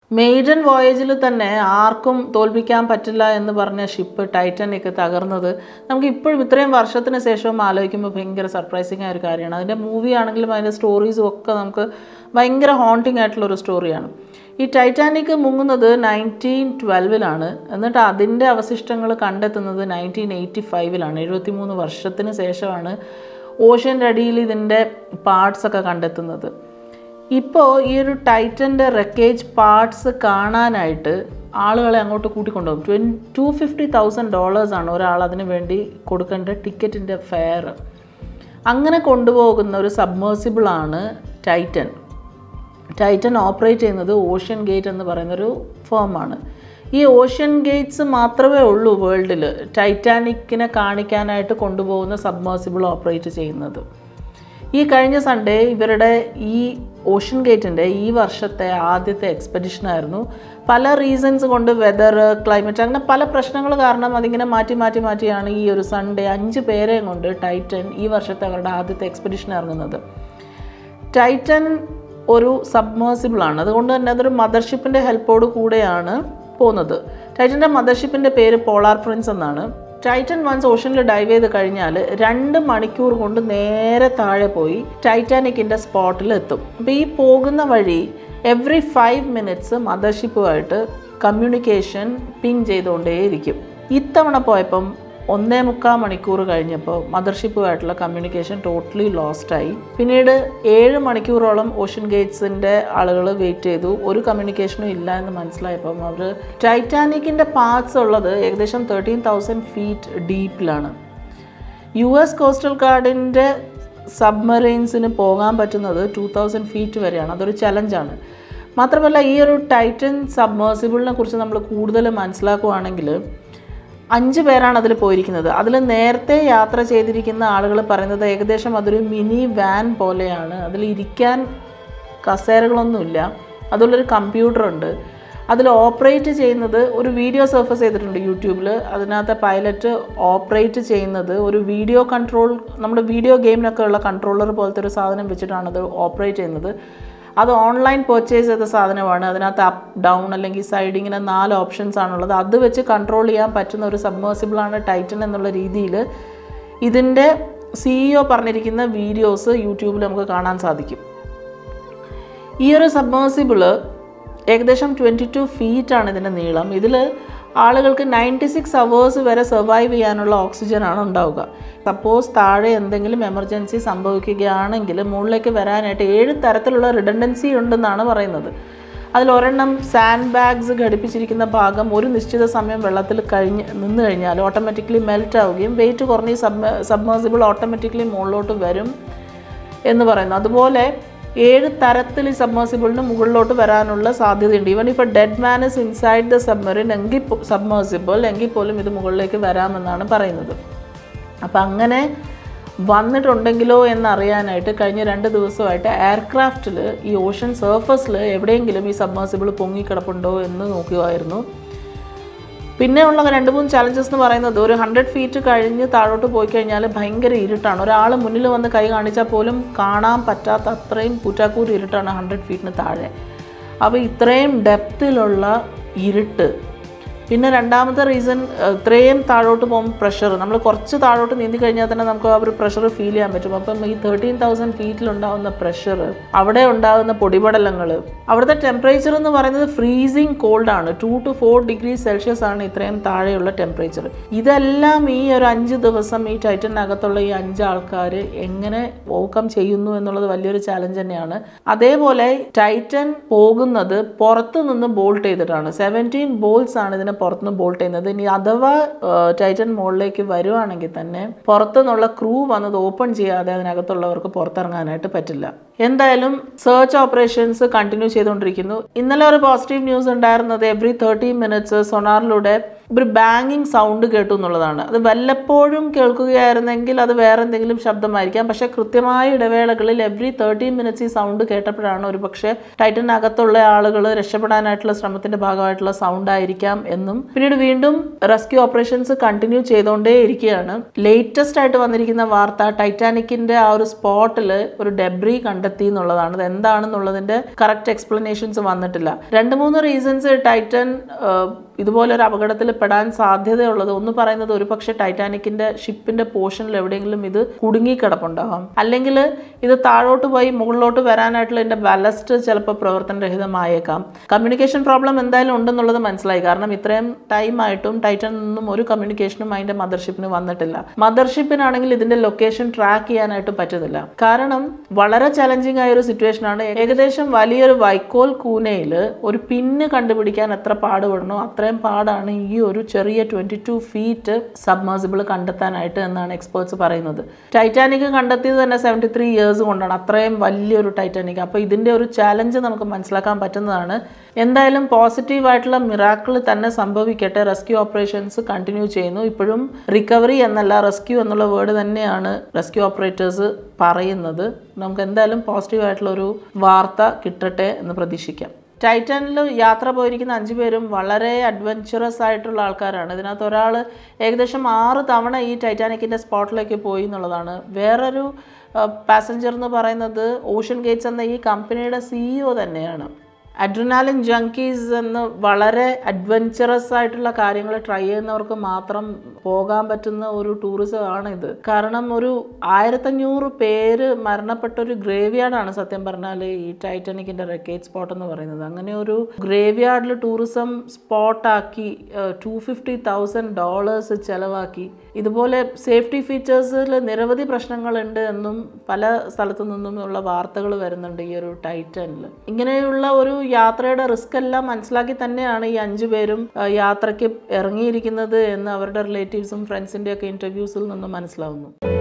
maiden വോയേജിൽ തന്നെ ആർക്കും തോൽപ്പിക്കാൻ പറ്റില്ല എന്ന് പറഞ്ഞ ഷിപ്പ് ടൈറ്റാനിക് തകർന്നത് നമുക്ക് ഇപ്പോഴും ഇത്രയും വർഷത്തിന് ശേഷം ആലോചിക്കുമ്പോൾ ഭയങ്കര സർപ്രൈസിങ് ആയ ഒരു കാര്യമാണ് അതിൻ്റെ മൂവി ആണെങ്കിലും അതിൻ്റെ സ്റ്റോറീസും ഒക്കെ നമുക്ക് ഭയങ്കര ഹോണ്ടിങ് ആയിട്ടുള്ള ഒരു സ്റ്റോറിയാണ് ഈ ടൈറ്റാനിക് മുങ്ങുന്നത് നയൻറ്റീൻ ട്വൽവിലാണ് എന്നിട്ട് അതിൻ്റെ അവശിഷ്ടങ്ങൾ കണ്ടെത്തുന്നത് നയൻറ്റീൻ എയ്റ്റി ഫൈവിലാണ് എഴുപത്തിമൂന്ന് വർഷത്തിന് ശേഷമാണ് ഓഷ്യൻ്റെ അടിയിൽ ഇതിൻ്റെ പാർട്സ് ഒക്കെ കണ്ടെത്തുന്നത് ഇപ്പോൾ ഈ ഒരു ടൈറ്റൻ്റെ റെക്കേജ് പാർട്സ് കാണാനായിട്ട് ആളുകളെ അങ്ങോട്ട് കൂട്ടിക്കൊണ്ടുപോകും ട്വൻ ടു ഫിഫ്റ്റി തൗസൻഡ് ഡോളേഴ്സാണ് ഒരാൾ അതിന് വേണ്ടി കൊടുക്കേണ്ട ടിക്കറ്റിൻ്റെ ഫെയർ അങ്ങനെ കൊണ്ടുപോകുന്ന ഒരു സബ്മേഴ്സിബിളാണ് ടൈറ്റൻ ടൈറ്റൻ ഓപ്പറേറ്റ് ചെയ്യുന്നത് ഓഷ്യൻ ഗേറ്റ് എന്ന് പറയുന്നൊരു ഫേമാണ് ഈ ഓഷ്യൻ ഗേറ്റ്സ് മാത്രമേ ഉള്ളൂ വേൾഡിൽ ടൈറ്റാനിക്കിനെ കാണിക്കാനായിട്ട് കൊണ്ടുപോകുന്ന സബ്മേഴ്സിബിൾ ഓപ്പറേറ്റ് ചെയ്യുന്നത് ഈ കഴിഞ്ഞ സൺഡേ ഇവരുടെ ഈ ഓഷ്യൻ ഗേറ്റിൻ്റെ ഈ വർഷത്തെ ആദ്യത്തെ എക്സ്പെഡിഷനായിരുന്നു പല റീസൺസ് കൊണ്ട് വെതർ ക്ലൈമറ്റ് അങ്ങനെ പല പ്രശ്നങ്ങൾ കാരണം അതിങ്ങനെ മാറ്റി മാറ്റി മാറ്റിയാണ് ഈ ഒരു സൺഡേ അഞ്ച് പേരെയും കൊണ്ട് ടൈറ്റൻ ഈ വർഷത്തെ അവരുടെ ആദ്യത്തെ എക്സ്പെഡിഷൻ ഇറങ്ങുന്നത് ടൈറ്റൻ ഒരു സബ്മേഴ്സിബിളാണ് അതുകൊണ്ട് തന്നെ അതൊരു മദർഷിപ്പിൻ്റെ ഹെൽപ്പോട് കൂടെയാണ് പോകുന്നത് ടൈറ്റൻ്റെ മദർഷിപ്പിൻ്റെ പേര് പോളാർ പ്രിൻസ് എന്നാണ് ടൈറ്റൻ വൺസ് ഓഷനിൽ ഡൈവ് ചെയ്ത് കഴിഞ്ഞാൽ രണ്ട് മണിക്കൂർ കൊണ്ട് നേരെ താഴെ പോയി ടൈറ്റാനിക്കിൻ്റെ സ്പോട്ടിൽ എത്തും അപ്പോൾ ഈ പോകുന്ന വഴി എവറി ഫൈവ് മിനിറ്റ്സ് മദർഷിപ്പുമായിട്ട് കമ്മ്യൂണിക്കേഷൻ പിങ് ചെയ്തുകൊണ്ടേയിരിക്കും ഇത്തവണ പോയപ്പം ഒന്നേ മുക്കാൽ മണിക്കൂർ കഴിഞ്ഞപ്പോൾ മദർഷിപ്പുമായിട്ടുള്ള കമ്മ്യൂണിക്കേഷൻ ടോട്ടലി ലോസ്റ്റായി പിന്നീട് ഏഴ് മണിക്കൂറോളം ഓഷ്യൻ ഗേറ്റ്സിൻ്റെ ആളുകൾ വെയിറ്റ് ചെയ്തു ഒരു കമ്മ്യൂണിക്കേഷനും ഇല്ല എന്ന് മനസ്സിലായപ്പം അവർ ടൈറ്റാനിക്കിൻ്റെ പാർട്സ് ഉള്ളത് ഏകദേശം തേർട്ടീൻ തൗസൻഡ് ഫീറ്റ് ഡീപ്പിലാണ് യു എസ് കോസ്റ്റൽ ഗാർഡിൻ്റെ സബ്മറൈൻസിന് പോകാൻ പറ്റുന്നത് ടു തൗസൻഡ് ഫീറ്റ് വരെയാണ് അതൊരു ചലഞ്ചാണ് മാത്രമല്ല ഈ ഒരു ടൈറ്റൻ സബ്മേഴ്സിബിളിനെ കുറിച്ച് നമ്മൾ കൂടുതൽ മനസ്സിലാക്കുകയാണെങ്കിൽ അഞ്ച് പേരാണ് അതിൽ പോയിരിക്കുന്നത് അതിൽ നേരത്തെ യാത്ര ചെയ്തിരിക്കുന്ന ആളുകൾ പറയുന്നത് ഏകദേശം അതൊരു മിനി വാൻ പോലെയാണ് അതിൽ ഇരിക്കാൻ കസേരകളൊന്നുമില്ല അതുള്ളൊരു കമ്പ്യൂട്ടറുണ്ട് അതിൽ ഓപ്പറേറ്റ് ചെയ്യുന്നത് ഒരു വീഡിയോ സർഫസ് ചെയ്തിട്ടുണ്ട് യൂട്യൂബിൽ അതിനകത്ത് പൈലറ്റ് ഓപ്പറേറ്റ് ചെയ്യുന്നത് ഒരു വീഡിയോ കൺട്രോൾ നമ്മുടെ വീഡിയോ ഗെയിമിനൊക്കെ ഉള്ള കൺട്രോളർ പോലത്തെ ഒരു സാധനം വെച്ചിട്ടാണ് അത് ഓപ്പറേറ്റ് ചെയ്യുന്നത് അത് ഓൺലൈൻ പർച്ചേസ് ചെയ്ത സാധനമാണ് അതിനകത്ത് അപ്പ് ഡൗൺ അല്ലെങ്കിൽ സൈഡ് ഇങ്ങനെ നാല് ഓപ്ഷൻസ് ആണുള്ളത് അത് വെച്ച് കൺട്രോൾ ചെയ്യാൻ പറ്റുന്ന ഒരു സബ്മേഴ്സിബിളാണ് ടൈറ്റൻ എന്നുള്ള രീതിയിൽ ഇതിൻ്റെ സിഇഒ പറഞ്ഞിരിക്കുന്ന വീഡിയോസ് യൂട്യൂബിൽ നമുക്ക് കാണാൻ സാധിക്കും ഈ ഒരു സബ്മേഴ്സിബിള് ഏകദേശം ട്വൻറ്റി ടു ഫീറ്റാണ് ഇതിൻ്റെ നീളം ഇതിൽ ആളുകൾക്ക് നയൻറ്റി സിക്സ് അവേഴ്സ് വരെ സർവൈവ് ചെയ്യാനുള്ള ഓക്സിജനാണ് ഉണ്ടാവുക സപ്പോസ് താഴെ എന്തെങ്കിലും എമർജൻസി സംഭവിക്കുകയാണെങ്കിൽ മുകളിലേക്ക് വരാനായിട്ട് ഏഴ് തരത്തിലുള്ള റിഡൻഡൻസി ഉണ്ടെന്നാണ് പറയുന്നത് അതിൽ ഒരെണ്ണം സാൻഡ് ബാഗ്സ് ഘടിപ്പിച്ചിരിക്കുന്ന ഭാഗം ഒരു നിശ്ചിത സമയം വെള്ളത്തിൽ കഴിഞ്ഞ് നിന്ന് കഴിഞ്ഞാൽ ഓട്ടോമാറ്റിക്കലി മെൽറ്റ് ആവുകയും വെയിറ്റ് കുറഞ്ഞ് സബ് സബ്മേഴ്സിബിൾ ഓട്ടോമാറ്റിക്കലി മുകളിലോട്ട് വരും എന്ന് പറയുന്നു അതുപോലെ ഏഴ് തരത്തിൽ ഈ സബ്മേഴ്സിബിളിന് മുകളിലോട്ട് വരാനുള്ള സാധ്യതയുണ്ട് ഈവൻ ഇപ്പോൾ dead man is inside the submarine എങ്കിൽ സബ്മേഴ്സിബിൾ എങ്കിൽ പോലും ഇത് മുകളിലേക്ക് വരാമെന്നാണ് പറയുന്നത് അപ്പം അങ്ങനെ വന്നിട്ടുണ്ടെങ്കിലോ എന്നറിയാനായിട്ട് കഴിഞ്ഞ രണ്ട് ദിവസമായിട്ട് എയർക്രാഫ്റ്റിൽ ഈ ഓഷൻ സർഫസിൽ എവിടെയെങ്കിലും ഈ സബ്മേഴ്സിബിൾ പൊങ്ങിക്കിടപ്പുണ്ടോ എന്ന് നോക്കുമായിരുന്നു പിന്നെ ഉള്ള രണ്ട് മൂന്ന് ചലഞ്ചസ് എന്ന് പറയുന്നത് ഒരു ഹൺഡ്രഡ് ഫീറ്റ് കഴിഞ്ഞ് താഴോട്ട് പോയി കഴിഞ്ഞാൽ ഭയങ്കര ഇരുട്ടാണ് ഒരാൾ മുന്നിൽ വന്ന് കൈ കാണിച്ചാൽ പോലും കാണാൻ പറ്റാത്ത അത്രയും കുറ്റാക്കൂർ ഇരുട്ടാണ് ഹൺഡ്രഡ് ഫീറ്റിന് താഴെ അപ്പോൾ ഇത്രയും ഡെപ്തിലുള്ള ഇരുട്ട് പിന്നെ രണ്ടാമത്തെ റീസൺ ഇത്രയും താഴോട്ട് പോകുമ്പോൾ പ്രഷർ നമ്മൾ കുറച്ച് താഴോട്ട് നീന്തി കഴിഞ്ഞാൽ തന്നെ നമുക്ക് ആ ഒരു പ്രഷർ ഫീൽ ചെയ്യാൻ പറ്റും അപ്പം ഈ തേർട്ടീൻ തൗസൻഡ് ഫീറ്റിലുണ്ടാകുന്ന പ്രഷർ അവിടെ ഉണ്ടാകുന്ന പൊടിപടലങ്ങൾ അവിടുത്തെ ടെമ്പറേച്ചർ എന്ന് പറയുന്നത് ഫ്രീസിങ് കോൾഡ് ആണ് two to four degree Celsius ആണ് ഇത്രയും താഴെയുള്ള ടെമ്പറേച്ചർ ഇതെല്ലാം ഈ ഒരു അഞ്ച് ദിവസം ഈ ടൈറ്റനകത്തുള്ള ഈ അഞ്ച് ആൾക്കാർ എങ്ങനെ ഓവർകം ചെയ്യുന്നു എന്നുള്ളത് വലിയൊരു ചാലഞ്ച് തന്നെയാണ് അതേപോലെ ടൈറ്റൻ പോകുന്നത് പുറത്തു നിന്ന് ബോൾട്ട് ചെയ്തിട്ടാണ് സെവൻറ്റീൻ ബോൾസ് ആണ് ഇതിനെ പുറത്തുനിന്ന് ബോൾട്ട് ചെയ്യുന്നത് ഇനി അഥവാ ടൈറ്റൻ മുകളിലേക്ക് വരുവാണെങ്കിൽ തന്നെ പുറത്തുനിന്നുള്ള ക്രൂ വന്നത് ഓപ്പൺ ചെയ്യാതെ അതിനകത്തുള്ളവർക്ക് പുറത്തിറങ്ങാനായിട്ട് പറ്റില്ല എന്തായാലും സെർച്ച് ഓപ്പറേഷൻസ് കണ്ടിന്യൂ ചെയ്തുകൊണ്ടിരിക്കുന്നു ഇന്നലെ ഒരു പോസിറ്റീവ് ന്യൂസ് ഉണ്ടായിരുന്നത് എവറി തേർട്ടി മിനിറ്റ്സ് സൊണാറിലൂടെ ഒരു ബാങ്ങിങ് സൗണ്ട് കേട്ടു എന്നുള്ളതാണ് അത് വല്ലപ്പോഴും കേൾക്കുകയായിരുന്നെങ്കിൽ അത് വേറെ എന്തെങ്കിലും ശബ്ദമായിരിക്കാം പക്ഷേ കൃത്യമായ ഇടവേളകളിൽ എവറി തേർട്ടി മിനിറ്റ്സ് ഈ സൗണ്ട് കേട്ടപ്പോഴാണ് ഒരു പക്ഷേ ടൈറ്റനകത്തുള്ള ആളുകൾ രക്ഷപ്പെടാനായിട്ടുള്ള ശ്രമത്തിന്റെ ഭാഗമായിട്ടുള്ള സൗണ്ട് ആയിരിക്കാം എന്നും പിന്നീട് വീണ്ടും റെസ്ക്യൂ ഓപ്പറേഷൻസ് കണ്ടിന്യൂ ചെയ്തുകൊണ്ടേ ഇരിക്കുകയാണ് ലേറ്റസ്റ്റ് ആയിട്ട് വന്നിരിക്കുന്ന വാർത്ത ടൈറ്റാനിക്കിന്റെ ആ ഒരു സ്പോട്ടിൽ ഒരു ഡെബ്രി കണ്ടെത്തി കണ്ടെത്തി എന്നുള്ളതാണ് ഇത് എന്താണെന്നുള്ളതിൻ്റെ കറക്റ്റ് എക്സ്പ്ലനേഷൻസ് വന്നിട്ടില്ല രണ്ട് മൂന്ന് റീസൺസ് ടൈറ്റൻ ഇതുപോലെ ഒരു അപകടത്തിൽ പെടാൻ സാധ്യതയുള്ളത് ഒന്ന് പറയുന്നത് ഒരു പക്ഷേ ടൈറ്റാനിക്കിന്റെ ഷിപ്പിന്റെ പോർഷനിൽ എവിടെയെങ്കിലും ഇത് കുടുങ്ങിക്കിടപ്പുണ്ടാവാം അല്ലെങ്കിൽ ഇത് താഴോട്ട് പോയി മുകളിലോട്ട് വരാനായിട്ടുള്ള ഇതിന്റെ ബാലസ്റ്റ് ചിലപ്പോൾ പ്രവർത്തനരഹിതമായേക്കാം കമ്മ്യൂണിക്കേഷൻ പ്രോബ്ലം എന്തായാലും ഉണ്ടെന്നുള്ളത് മനസ്സിലായി കാരണം ഇത്രയും ടൈം ആയിട്ടും ടൈറ്റനിൽ നിന്നും ഒരു കമ്മ്യൂണിക്കേഷനും അതിന്റെ മദർഷിപ്പിന് വന്നിട്ടില്ല മദർഷിപ്പിനാണെങ്കിൽ ഇതിന്റെ ലൊക്കേഷൻ ട്രാക്ക് ചെയ്യാനായിട്ട് പറ്റുന്നില്ല കാരണം വളരെ ചലഞ്ചിങ് ആയ ഒരു സിറ്റുവേഷൻ ആണ് ഏകദേശം വലിയൊരു വൈക്കോൽ കൂനയിൽ ഒരു പിന്ന് കണ്ടുപിടിക്കാൻ എത്ര പാടുപെടണോ അത്രയും പാടാണ് ഈ ഒരു ചെറിയ ട്വന്റി ടു ഫീറ്റ് സബ്മേഴ്സിബിൾ കണ്ടെത്താനായിട്ട് എന്നാണ് എക്സ്പേർട്സ് പറയുന്നത് ടൈറ്റാനിക് കണ്ടെത്തിയത് തന്നെ സെവൻറ്റി ത്രീ ഇയേഴ്സ് കൊണ്ടാണ് അത്രയും വലിയൊരു ടൈറ്റാനിക് അപ്പോൾ ഇതിൻ്റെ ഒരു ചാലഞ്ച് നമുക്ക് മനസ്സിലാക്കാൻ പറ്റുന്നതാണ് എന്തായാലും പോസിറ്റീവായിട്ടുള്ള മിറാക്കിൾ തന്നെ സംഭവിക്കട്ടെ റെസ്ക്യൂ ഓപ്പറേഷൻസ് കണ്ടിന്യൂ ചെയ്യുന്നു ഇപ്പോഴും റിക്കവറി എന്നല്ല റെസ്ക്യൂ എന്നുള്ള വേർഡ് തന്നെയാണ് റെസ്ക്യൂ ഓപ്പറേറ്റേഴ്സ് പറയുന്നത് നമുക്ക് എന്തായാലും പോസിറ്റീവായിട്ടുള്ള ഒരു വാർത്ത കിട്ടട്ടെ എന്ന് പ്രതീക്ഷിക്കാം ടൈറ്റനിൽ യാത്ര പോയിരിക്കുന്ന അഞ്ച് പേരും വളരെ അഡ്വഞ്ചറസ് ആയിട്ടുള്ള ആൾക്കാരാണ് ഇതിനകത്ത് ഒരാൾ ഏകദേശം ആറ് തവണ ഈ ടൈറ്റാനിക്കിൻ്റെ സ്പോട്ടിലേക്ക് പോയി എന്നുള്ളതാണ് വേറൊരു പാസഞ്ചർ എന്ന് പറയുന്നത് ഓഷ്യൻ ഗേറ്റ്സ് എന്ന ഈ കമ്പനിയുടെ സിഇഒ തന്നെയാണ് അഡ്രിനാലിൻ ജങ്കീസ് എന്ന് വളരെ അഡ്വഞ്ചറസ് ആയിട്ടുള്ള കാര്യങ്ങൾ ട്രൈ ചെയ്യുന്നവർക്ക് മാത്രം പോകാൻ പറ്റുന്ന ഒരു ടൂറിസം ആണ് ഇത് കാരണം ഒരു ആയിരത്തഞ്ഞൂറ് പേര് മരണപ്പെട്ട ഒരു ഗ്രേവ് യാർഡാണ് സത്യം പറഞ്ഞാൽ ഈ ടൈറ്റാനിക്കിൻ്റെ റെക്കേറ്റ് സ്പോട്ട് എന്ന് പറയുന്നത് അങ്ങനെ ഒരു ഗ്രേവ് യാർഡിൽ ടൂറിസം സ്പോട്ടാക്കി ടു ഫിഫ്റ്റി തൗസൻഡ് ഡോളേഴ്സ് ചിലവാക്കി ഇതുപോലെ സേഫ്റ്റി ഫീച്ചേഴ്സിൽ നിരവധി പ്രശ്നങ്ങളുണ്ട് എന്നും പല സ്ഥലത്തു നിന്നുമുള്ള വാർത്തകൾ വരുന്നുണ്ട് ഈ ഒരു ടൈറ്റനിൽ ഇങ്ങനെയുള്ള ഒരു യാത്രയുടെ റിസ്ക് എല്ലാം മനസ്സിലാക്കി തന്നെയാണ് ഈ അഞ്ചു പേരും ആ, യാത്രയ്ക്ക് ഇറങ്ങിയിരിക്കുന്നത് എന്ന് അവരുടെ റിലേറ്റീവ്സും ഫ്രണ്ട്സിൻ്റെ ഒക്കെ ഇൻ്റർവ്യൂസിൽ നിന്നും മനസ്സിലാവുന്നു